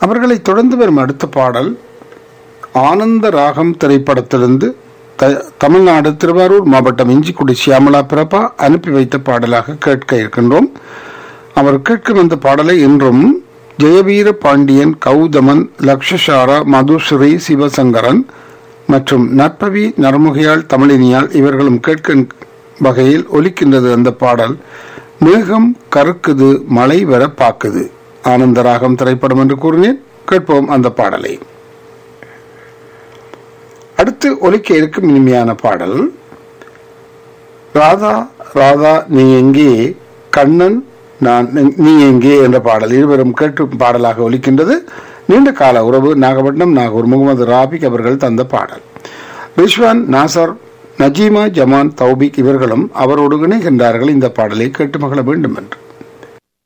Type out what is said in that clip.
அவர்களை தொடர்ந்து வரும் அடுத்த பாடல் ஆனந்த ராகம் திரைப்படத்திலிருந்து த- தமிழ்நாடு திருவாரூர் மாவட்டம் இஞ்சிக்குடி சியாமலா பிரபா அனுப்பி வைத்த பாடலாக கேட்க இருக்கின்றோம் அவர் கேட்கும் அந்த பாடலை இன்றும் ஜெயவீர பாண்டியன் கௌதமன் லக்ஷசாரா மதுஸ்ரீ சிவசங்கரன் மற்றும் நற்பவி நரமுகையாள் தமிழினியால் இவர்களும் கேட்கும் வகையில் ஒலிக்கின்றது அந்த பாடல் மேகம் கருக்குது மழை வர பாக்குது ஆனந்த ராகம் திரைப்படம் என்று கூறினேன் கேட்போம் அந்த பாடலை அடுத்து ஒலிக்க இருக்கும் இனிமையான பாடல் ராதா ராதா நீ எங்கே கண்ணன் நான் நீ எங்கே என்ற பாடல் இருவரும் கேட்டு பாடலாக ஒலிக்கின்றது நீண்ட கால உறவு நாகப்பட்டினம் நாகூர் முகமது ராபிக் அவர்கள் தந்த பாடல் ரிஷ்வான் நாசர் நஜீமா ஜமான் தௌபிக் இவர்களும் அவரோடு இணைகின்றார்கள் இந்த பாடலை கேட்டு மகள வேண்டும் என்று